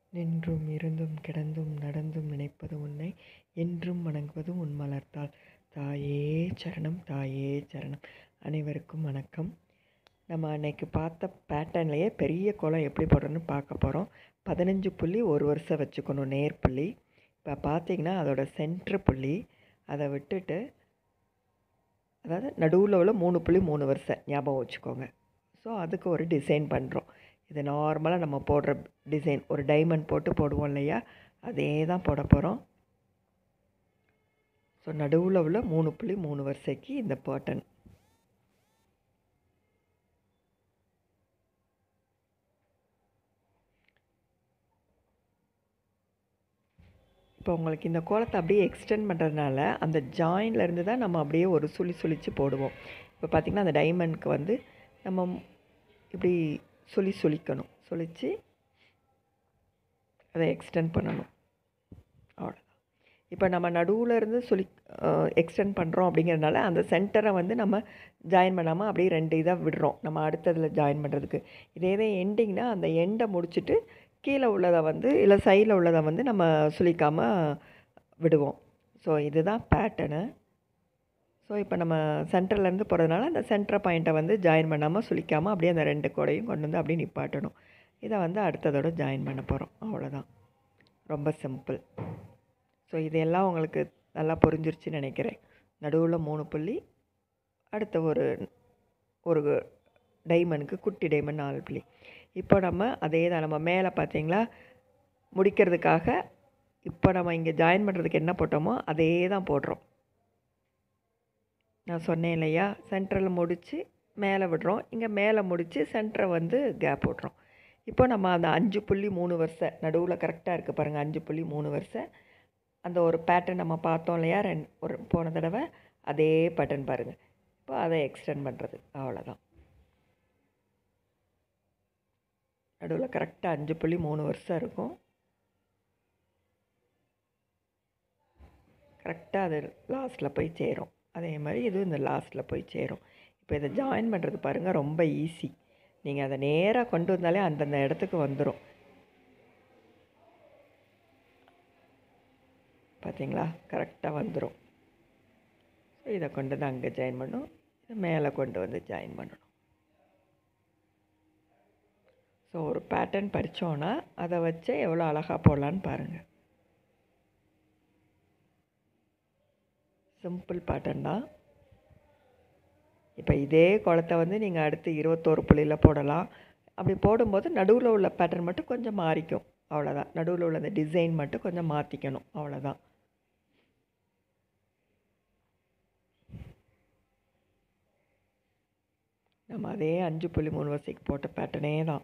நின்றும் இருந்தும் கிடந்தும் நடந்தும் நினைப்பது உன்னை என்றும் வணங்குவதும் உன் மலர்த்தாள் தாயே சரணம் தாயே சரணம் அனைவருக்கும் வணக்கம் நம்ம அன்னைக்கு பார்த்த பேட்டர்ன்லேயே பெரிய கோலம் எப்படி போடுறோன்னு பார்க்க போகிறோம் பதினஞ்சு புள்ளி ஒரு வருஷம் வச்சுக்கணும் நேர் புள்ளி இப்போ பார்த்தீங்கன்னா அதோட சென்ட்ரு புள்ளி அதை விட்டுட்டு அதாவது நடுவில் உள்ள மூணு புள்ளி மூணு வருஷம் ஞாபகம் வச்சுக்கோங்க ஸோ அதுக்கு ஒரு டிசைன் பண்ணுறோம் இது நார்மலாக நம்ம போடுற டிசைன் ஒரு டைமண்ட் போட்டு போடுவோம் இல்லையா அதே தான் போட போகிறோம் ஸோ நடுவில் உள்ள மூணு புள்ளி மூணு வரிசைக்கு இந்த பேட்டர்ன் இப்போ உங்களுக்கு இந்த கோலத்தை அப்படியே எக்ஸ்டெண்ட் பண்ணுறதுனால அந்த ஜாயின்லேருந்து தான் நம்ம அப்படியே ஒரு சுழி சுழித்து போடுவோம் இப்போ பார்த்திங்கன்னா அந்த டைமண்ட்க்கு வந்து நம்ம இப்படி சுழி சுழிக்கணும் சுழித்து அதை எக்ஸ்டெண்ட் பண்ணணும் அவ்வளோதான் இப்போ நம்ம நடுவில் இருந்து சுழி எக்ஸ்டெண்ட் பண்ணுறோம் அப்படிங்கிறதுனால அந்த சென்டரை வந்து நம்ம ஜாயின் பண்ணாமல் அப்படியே ரெண்டு இதாக விடுறோம் நம்ம அடுத்ததில் ஜாயின் பண்ணுறதுக்கு இதே தான் எண்டிங்னா அந்த எண்டை முடிச்சுட்டு கீழே உள்ளதை வந்து இல்லை சைடில் உள்ளதை வந்து நம்ம சுழிக்காமல் விடுவோம் ஸோ இதுதான் பேட்டர்னு ஸோ இப்போ நம்ம சென்டர்லேருந்து போகிறதுனால அந்த சென்டர் பாயிண்ட்டை வந்து ஜாயின் பண்ணாமல் சுழிக்காமல் அப்படியே அந்த ரெண்டு கோடையும் கொண்டு வந்து அப்படியே நிப்பாட்டணும் இதை வந்து அடுத்ததோட ஜாயின் பண்ண போகிறோம் அவ்வளோதான் ரொம்ப சிம்பிள் ஸோ இதெல்லாம் உங்களுக்கு நல்லா புரிஞ்சிருச்சுன்னு நினைக்கிறேன் நடுவில் மூணு புள்ளி அடுத்த ஒரு ஒரு டைமண்டுக்கு குட்டி டைமண்ட் நாலு புள்ளி இப்போ நம்ம அதே தான் நம்ம மேலே பார்த்தீங்களா முடிக்கிறதுக்காக இப்போ நம்ம இங்கே ஜாயின் பண்ணுறதுக்கு என்ன போட்டோமோ அதே தான் போடுறோம் நான் சொன்னேன் இல்லையா சென்டரில் முடித்து மேலே விடுறோம் இங்கே மேலே முடித்து சென்டரை வந்து கேப் விட்றோம் இப்போ நம்ம அந்த அஞ்சு புள்ளி மூணு வருஷம் நடுவில் கரெக்டாக இருக்குது பாருங்கள் அஞ்சு புள்ளி மூணு வருஷம் அந்த ஒரு பேட்டர்ன் நம்ம பார்த்தோம் இல்லையா ரெண் ஒரு போன தடவை அதே பேட்டர்ன் பாருங்கள் இப்போ அதை எக்ஸ்டெண்ட் பண்ணுறது அவ்வளோதான் நடுவில் கரெக்டாக அஞ்சு புள்ளி மூணு வருஷம் இருக்கும் கரெக்டாக அது லாஸ்ட்டில் போய் சேரும் அதே மாதிரி இது இந்த லாஸ்ட்டில் போய் சேரும் இப்போ இதை ஜாயின் பண்ணுறது பாருங்கள் ரொம்ப ஈஸி நீங்கள் அதை நேராக கொண்டு வந்தாலே அந்தந்த இடத்துக்கு வந்துடும் பார்த்தீங்களா கரெக்டாக வந்துடும் ஸோ இதை கொண்டு வந்து அங்கே ஜாயின் பண்ணணும் இதை மேலே கொண்டு வந்து ஜாயின் பண்ணணும் ஸோ ஒரு பேட்டர்ன் படித்தோன்னா அதை வச்சு எவ்வளோ அழகாக போடலான்னு பாருங்கள் சிம்பிள் பேட்டர்ன் தான் இப்போ இதே குளத்தை வந்து நீங்கள் அடுத்து இருபத்தோரு புள்ளியில் போடலாம் அப்படி போடும்போது நடுவில் உள்ள பேட்டர்ன் மட்டும் கொஞ்சம் மாறிக்கும் அவ்வளோதான் நடுவில் உள்ள அந்த டிசைன் மட்டும் கொஞ்சம் மாற்றிக்கணும் அவ்வளோதான் நம்ம அதே அஞ்சு புள்ளி மூணு வரிசைக்கு போட்ட பேட்டர்னே தான்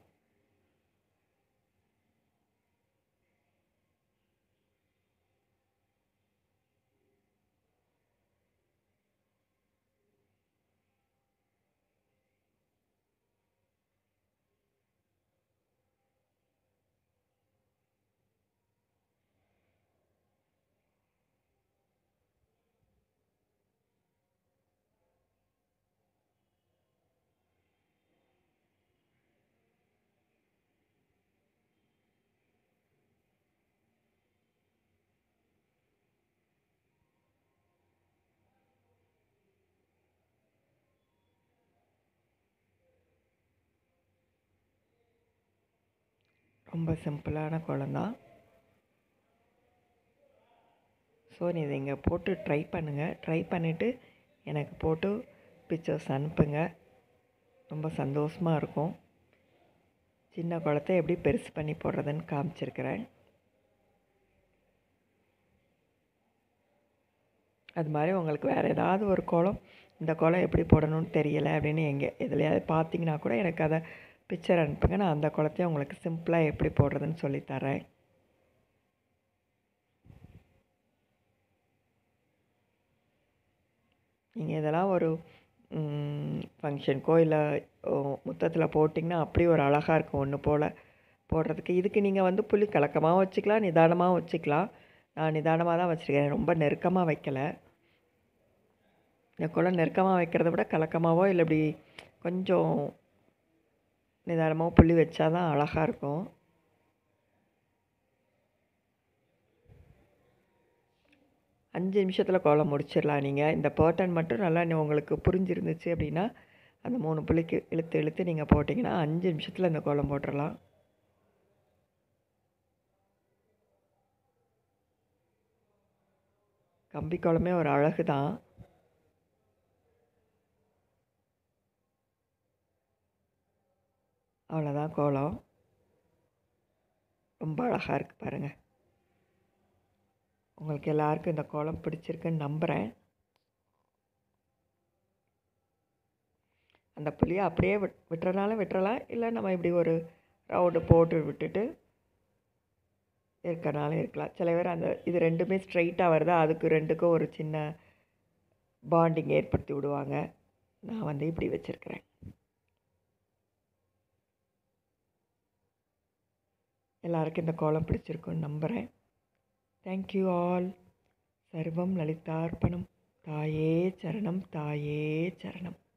ரொம்ப சிம்பிளான கோலம் தான் ஸோ நீ இதை இங்கே போட்டு ட்ரை பண்ணுங்கள் ட்ரை பண்ணிவிட்டு எனக்கு போட்டு பிக்சர்ஸ் அனுப்புங்க ரொம்ப சந்தோஷமாக இருக்கும் சின்ன குளத்தை எப்படி பெருசு பண்ணி போடுறதுன்னு காமிச்சிருக்கிறேன் அது மாதிரி உங்களுக்கு வேறு ஏதாவது ஒரு கோலம் இந்த கோலம் எப்படி போடணும்னு தெரியலை அப்படின்னு எங்கே எதுலையாவது பார்த்தீங்கன்னா கூட எனக்கு அதை பிக்சர் அனுப்புங்க நான் அந்த குளத்தையும் உங்களுக்கு சிம்பிளாக எப்படி போடுறதுன்னு சொல்லித்தரேன் நீங்கள் இதெல்லாம் ஒரு ஃபங்க்ஷனுக்கோ இல்லை முத்தத்தில் போட்டிங்கன்னா அப்படி ஒரு அழகாக இருக்கும் ஒன்று போல் போடுறதுக்கு இதுக்கு நீங்கள் வந்து புளி கலக்கமாக வச்சுக்கலாம் நிதானமாக வச்சுக்கலாம் நான் நிதானமாக தான் வச்சுருக்கேன் ரொம்ப நெருக்கமாக வைக்கலை இந்த குளம் நெருக்கமாக வைக்கிறத விட கலக்கமாகவோ இல்லை இப்படி கொஞ்சம் நிதானமாக புள்ளி வச்சா தான் அழகாக இருக்கும் அஞ்சு நிமிஷத்தில் கோலம் முடிச்சிடலாம் நீங்கள் இந்த பேட்டர்ன் மட்டும் நல்லா நீ- உங்களுக்கு புரிஞ்சிருந்துச்சு அப்படின்னா அந்த மூணு புள்ளிக்கு இழுத்து இழுத்து நீங்கள் போட்டிங்கன்னா அஞ்சு நிமிஷத்தில் இந்த கோலம் போட்டுடலாம் கம்பி கோலமே ஒரு அழகு தான் அவ்வளோதான் கோலம் ரொம்ப அழகாக இருக்குது பாருங்கள் உங்களுக்கு எல்லாருக்கும் இந்த கோலம் பிடிச்சிருக்குன்னு நம்புகிறேன் அந்த புளியை அப்படியே விட் விட்டுறனாலும் விட்டுறலாம் இல்லை நம்ம இப்படி ஒரு ரவுண்டு போட்டு விட்டுட்டு இருக்கனாலும் இருக்கலாம் சில பேர் அந்த இது ரெண்டுமே ஸ்ட்ரைட்டாக வருதா அதுக்கு ரெண்டுக்கும் ஒரு சின்ன பாண்டிங் ஏற்படுத்தி விடுவாங்க நான் வந்து இப்படி வச்சுருக்கிறேன் எல்லாருக்கும் இந்த கோலம் பிடிச்சிருக்குன்னு நம்புகிறேன் தேங்க்யூ ஆல் சர்வம் லலிதார்ப்பணம் தாயே சரணம் தாயே சரணம்